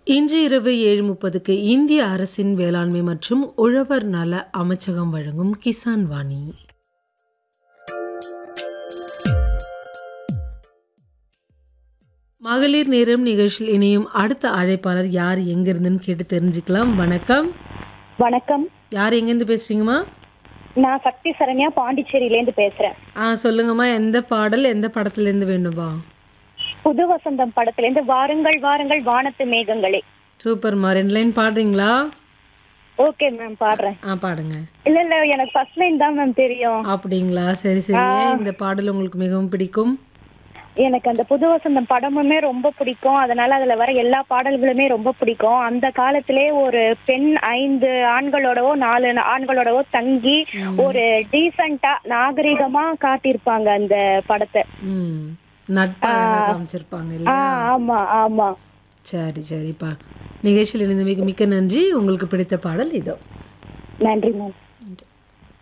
இன்று இரவு ஏழு முப்பதுக்கு இந்திய அரசின் வேளாண்மை மற்றும் உழவர் நல அமைச்சகம் வழங்கும் கிசான் வாணி மகளிர் நேரம் நிகழ்ச்சியில் இணையும் அடுத்த அழைப்பாளர் யார் எங்கிருந்துன்னு கேட்டு தெரிஞ்சுக்கலாம் வணக்கம் வணக்கம் யார் எங்கேருந்து பேசுறீங்கம்மா நான் சக்தி சரண்யா பாண்டிச்சேரியிலேருந்து பேசுறேன் ஆ சொல்லுங்கம்மா எந்த பாடல் எந்த படத்துலேருந்து வேணுமா புது வசந்தம் படத்துலேருந்து வாருங்கள் வாருங்கள் வானத்து மேகங்களே சூப்பர்மா ரெண்டு லைன் பாடுறீங்களா ஓகே மேம் பாடுறேன் ஆ பாடுங்க இல்ல இல்ல எனக்கு ஃபர்ஸ்ட் லைன் தான் மேம் தெரியும் அப்படிங்களா சரி சரி ஏன் இந்த பாடல் உங்களுக்கு மிகவும் பிடிக்கும் எனக்கு அந்த புது வசந்தம் படமுமே ரொம்ப பிடிக்கும் அதனால அதுல வர எல்லா பாடல்களுமே ரொம்ப பிடிக்கும் அந்த காலத்திலே ஒரு பெண் ஐந்து ஆண்களோடவோ நாலு ஆண்களோடவோ தங்கி ஒரு டீசெண்டா நாகரிகமா காட்டியிருப்பாங்க அந்த படத்தை ம் நட்பா காமிச்சிருப்பாங்க ஆ இல்லையா ஆமா ஆமா சரி சரிப்பா நிகழ்ச்சியில் இருந்து மிக மிக்க நன்றி உங்களுக்கு பிடித்த பாடல் இதோ நன்றி மேம் நன்றி